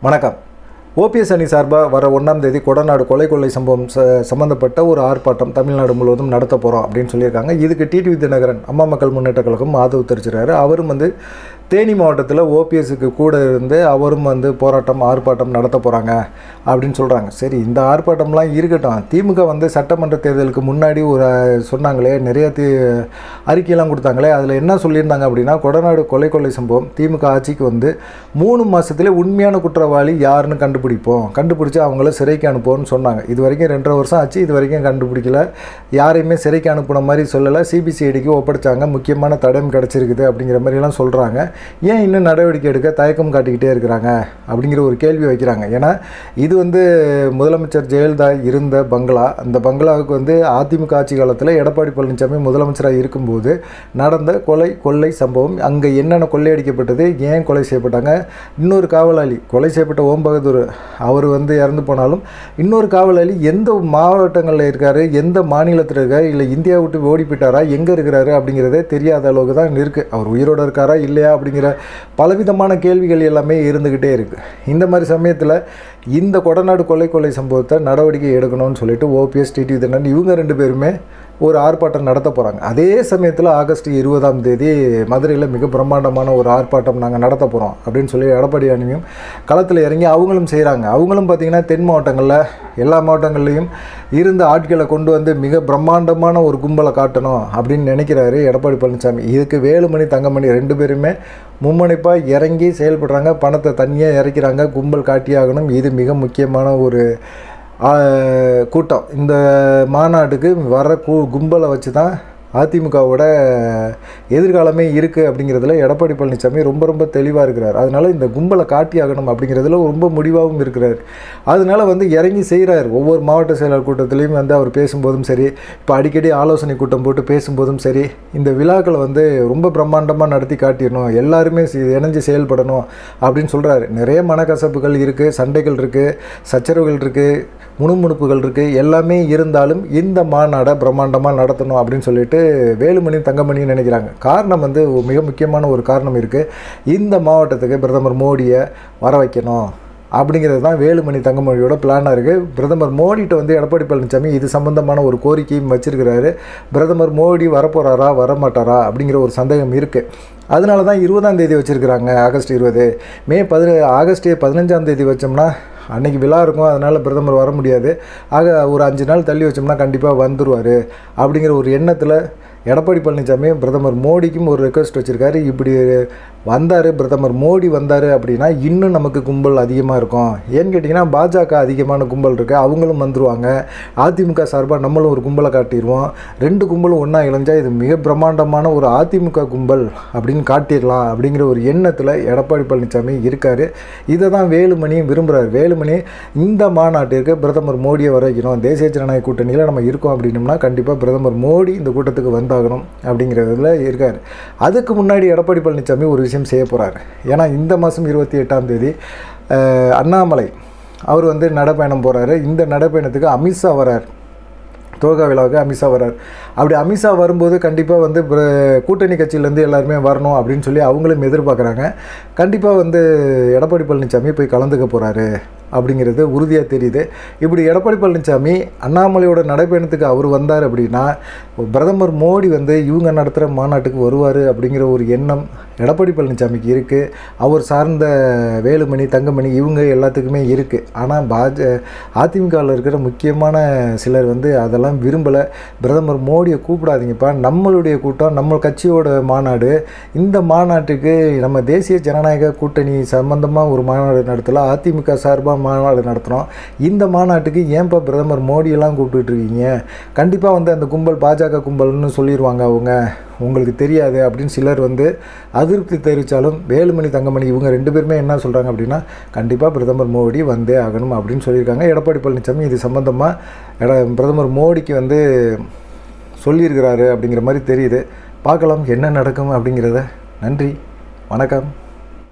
வணக்கம் ஓபிஎஸ் அணி சார்பாக வர ஒன்றாம் தேதி கொடநாடு கொலை கொள்ளை சம்பவம் ச சம்மந்தப்பட்ட ஒரு ஆர்ப்பாட்டம் தமிழ்நாடு முழுவதும் நடத்த போகிறோம் அப்படின்னு சொல்லியிருக்காங்க இதுக்கு டிடிவி தினகரன் அம்மா மக்கள் முன்னேற்ற கழகம் ஆதரவு தெரிவிச்சிருக்காரு அவரும் வந்து தேனி மாவட்டத்தில் ஓபிஎஸ்க்கு கூட இருந்து அவரும் வந்து போராட்டம் ஆர்ப்பாட்டம் நடத்த போகிறாங்க அப்படின்னு சொல்கிறாங்க சரி இந்த ஆர்ப்பாட்டம்லாம் இருக்கட்டும் திமுக வந்து சட்டமன்ற தேர்தலுக்கு முன்னாடி ஒரு அஹ், சொன்னாங்களே நிறைய தி அறிக்கையெல்லாம் கொடுத்தாங்களே அதில் என்ன சொல்லியிருந்தாங்க அப்படின்னா கொடநாடு கொலை கொள்ளை சம்பவம் திமுக ஆட்சிக்கு வந்து மூணு மாதத்துல உண்மையான குற்றவாளி யாருன்னு கண்டுபிடிப்போம் கண்டுபிடிச்சி அவங்கள சிறைக்கு அனுப்புவோம்னு சொன்னாங்க இது வரைக்கும் ரெண்டரை வருஷம் ஆச்சு இது வரைக்கும் கண்டுபிடிக்கல யாரையுமே சிறைக்கு அனுப்புன மாதிரி சொல்லலை சிபிசிஐடிக்கு ஒப்படைச்சாங்க முக்கியமான தடயம் கிடச்சிருக்குது அப்படிங்கிற மாதிரிலாம் சொல்கிறாங்க ஏன் இன்னும் நடவடிக்கை எடுக்க தயக்கம் காட்டிக்கிட்டே இருக்கிறாங்க அப்படிங்கிற ஒரு கேள்வி வைக்கிறாங்க ஏன்னா இது வந்து முதலமைச்சர் ஜெயலலிதா இருந்த பங்களா அந்த பங்களாவுக்கு வந்து அதிமுக ஆட்சி காலத்தில் எடப்பாடி பழனிசாமி முதலமைச்சராக இருக்கும்போது நடந்த கொலை கொள்ளை சம்பவம் அங்கே என்னென்ன கொள்ளையடிக்கப்பட்டது ஏன் கொலை செய்யப்பட்டாங்க இன்னொரு காவலாளி கொலை செய்யப்பட்ட ஓம் பகதூர் அவர் வந்து இறந்து போனாலும் இன்னொரு காவலாளி எந்த மாவட்டங்களில் இருக்கார் எந்த மாநிலத்தில் இருக்கார் இல்லை இந்தியா விட்டு ஓடி போயிட்டாரா எங்கே இருக்கிறாரு அப்படிங்கிறதே தெரியாத அளவுக்கு தான் இருக்குது அவர் உயிரோடு இருக்காரா இல்லையா அப்படிங்கிற பலவிதமான கேள்விகள் எல்லாமே இருந்துக்கிட்டே இருக்குது இந்த மாதிரி சமயத்தில் இந்த கொடநாடு கொலை கொள்ளை சம்பவத்தை நடவடிக்கை எடுக்கணும்னு சொல்லிட்டு ஓபிஎஸ் டிடி தினன் இவங்க ரெண்டு பேருமே ஒரு ஆர்ப்பாட்டம் நடத்த போகிறாங்க அதே சமயத்தில் ஆகஸ்ட் இருபதாம் தேதி மதுரையில் மிக பிரம்மாண்டமான ஒரு ஆர்ப்பாட்டம் நாங்கள் நடத்த போகிறோம் அப்படின்னு சொல்லி எடப்பாடி அணியும் களத்தில் இறங்கி அவங்களும் செய்கிறாங்க அவங்களும் பார்த்திங்கன்னா தென் மாவட்டங்களில் எல்லா மாவட்டங்கள்லேயும் இருந்த ஆட்களை கொண்டு வந்து மிக பிரம்மாண்டமான ஒரு கும்பலை காட்டணும் அப்படின்னு நினைக்கிறாரு எடப்பாடி பழனிசாமி இதுக்கு வேலுமணி தங்கமணி ரெண்டு பேருமே மும்முனைப்பாக இறங்கி செயல்படுறாங்க பணத்தை தனியாக இறக்கிறாங்க கும்பல் காட்டியாகணும் இது மிக முக்கியமான ஒரு ஆ, கூட்டம் இந்த மாநாட்டுக்கு வர கு கும்பலை வச்சு தான் அதிமுகவோட எதிர்காலமே இருக்குது அப்படிங்கிறதுல எடப்பாடி பழனிசாமி ரொம்ப ரொம்ப தெளிவாக இருக்கிறார் அதனால இந்த கும்பலை காட்டி ஆகணும் அப்படிங்கிறதுல ரொம்ப முடிவாகவும் இருக்கிறார் அதனால வந்து இறங்கி செய்கிறார் ஒவ்வொரு மாவட்ட செயலர் கூட்டத்திலையும் வந்து அவர் பேசும்போதும் சரி இப்போ அடிக்கடி ஆலோசனை கூட்டம் போட்டு பேசும்போதும் சரி இந்த விழாக்களை வந்து ரொம்ப பிரம்மாண்டமாக நடத்தி காட்டிடணும் எல்லாருமே சி- இணைஞ்சு செயல்படணும் அப்படின்னு சொல்கிறாரு நிறைய மனக்கசப்புகள் இருக்குது சண்டைகள் இருக்குது சச்சரவுகள் இருக்குது முணுமுணுப்புகள் இருக்குது எல்லாமே இருந்தாலும் இந்த மாநாடை பிரம்மாண்டமாக நடத்தணும் அப்படின்னு சொல்லிட்டு வேலுமணி தங்கமணி நினைக்கிறாங்க காரணம் வந்து மிக முக்கியமான ஒரு காரணம் இருக்குது இந்த மாவட்டத்துக்கு பிரதமர் மோடியை வர வைக்கணும் அப்படிங்கிறது தான் வேலுமணி தங்கமணியோட பிளானாக இருக்குது பிரதமர் மோடிட்ட வந்து எடப்பாடி பழனிசாமி இது சம்பந்தமான ஒரு கோரிக்கையும் வச்சிருக்கிறாரு பிரதமர் மோடி வரப்போகிறாரா வரமாட்டாரா அப்படிங்கிற ஒரு சந்தேகம் இருக்குது அதனால தான் இருபதாம் தேதி வச்சுருக்கிறாங்க ஆகஸ்ட் இருபது மே பதின ஆகஸ்ட் பதினஞ்சாம் தேதி வச்சோம்னா அன்னைக்கு விழா இருக்கும் அதனால் பிரதமர் வர முடியாது ஆக ஒரு அஞ்சு நாள் தள்ளி வச்சோம்னா கண்டிப்பாக வந்துடுவார் அப்படிங்கிற ஒரு எண்ணத்தில் எடப்பாடி பழனிசாமி பிரதமர் மோடிக்கும் ஒரு ரெக்வஸ்ட் வச்சுருக்காரு இப்படி வந்தார் பிரதமர் மோடி வந்தார் அப்படின்னா இன்னும் நமக்கு கும்பல் அதிகமாக இருக்கும் ஏன்னு கேட்டிங்கன்னா பாஜக அதிகமான கும்பல் இருக்குது அவங்களும் வந்துருவாங்க அதிமுக சார்பாக நம்மளும் ஒரு கும்பலை காட்டிடுவோம் ரெண்டு கும்பலும் ஒன்றா இணைஞ்சா இது மிக பிரம்மாண்டமான ஒரு அதிமுக கும்பல் அப்படின்னு காட்டிடலாம் அப்படிங்கிற ஒரு எண்ணத்தில் எடப்பாடி பழனிசாமி இருக்கார் இதை தான் வேலுமணி விரும்புகிறார் வேலுமணி இந்த மாநாட்டிற்கு பிரதமர் மோடியை வர வைக்கணும் தேசிய ஜனநாயக கூட்டணியில் நம்ம இருக்கோம் அப்படின்னம்னா கண்டிப்பாக பிரதமர் மோடி இந்த கூட்டத்துக்கு வந்தாகணும் அப்படிங்கிறதுல இருக்கார் அதுக்கு முன்னாடி எடப்பாடி பழனிசாமி ஒரு விஷயம் செய்ய போகிறார் ஏன்னா இந்த மாதம் இருபத்தி எட்டாம் தேதி அஹ், அண்ணாமலை அவர் வந்து நடைப்பயணம் போகிறாரு இந்த நடைப்பயணத்துக்கு அமித்ஷா வரார் தோகா விழாவுக்கு அமித்ஷா வரார் அப்படி அமித்ஷா வரும்போது கண்டிப்பாக வந்து பிர- கூட்டணி கட்சியிலேருந்து எல்லாருமே வரணும் அப்படின்னு சொல்லி அவங்களும் எதிர்பார்க்குறாங்க கண்டிப்பாக வந்து எடப்பாடி பழனிசாமி போய் கலந்துக்க போகிறாரு அப்படிங்கிறது உறுதியாக தெரியுது இப்படி எடப்பாடி பழனிசாமி அண்ணாமலையோட நடைப்பயணத்துக்கு அவர் வந்தார் அப்படின்னா பிரதமர் மோடி வந்து இவங்க நடத்துகிற மாநாட்டுக்கு வருவார் அப்படிங்கிற ஒரு எண்ணம் எடப்பாடி பழனிசாமிக்கு இருக்குது அவர் சார்ந்த வேலுமணி தங்கமணி இவங்க எல்லாத்துக்குமே இருக்குது ஆனால் பாஜ அதிமுகவில் இருக்கிற முக்கியமான சிலர் வந்து அதெல்லாம் விரும்பலை பிரதமர் மோடியை கூப்பிடாதீங்கப்பா நம்மளுடைய கூட்டம் நம்ம கட்சியோட மாநாடு இந்த மாநாட்டுக்கு நம்ம தேசிய ஜனநாயக கூட்டணி சம்பந்தமாக ஒரு மாநாடு நடத்தல அதிமுக சார்பாக மாநாடு நடத்துகிறோம் இந்த மாநாட்டுக்கு ஏன்பா பிரதமர் மோடியெல்லாம் கூப்பிட்டுட்டு இருக்கீங்க கண்டிப்பாக வந்து அந்த கும்பல் பாஜக கும்பல்னு சொல்லிடுவாங்க அவங்க உங்களுக்கு தெரியாது அப்படின்னு சிலர் வந்து அதிருப்தி தெரிவித்தாலும் வேலுமணி தங்கமணி இவங்க ரெண்டு பேருமே என்ன சொல்கிறாங்க அப்படின்னா கண்டிப்பாக பிரதமர் மோடி வந்தே ஆகணும் அப்படின்னு சொல்லியிருக்காங்க எடப்பாடி பழனிசாமி இது சம்மந்தமாக எட பிரதமர் மோடிக்கு வந்து சொல்லியிருக்கிறாரு அப்படிங்கிற மாதிரி தெரியுது பார்க்கலாம் என்ன நடக்கும் அப்படிங்கிறத நன்றி வணக்கம்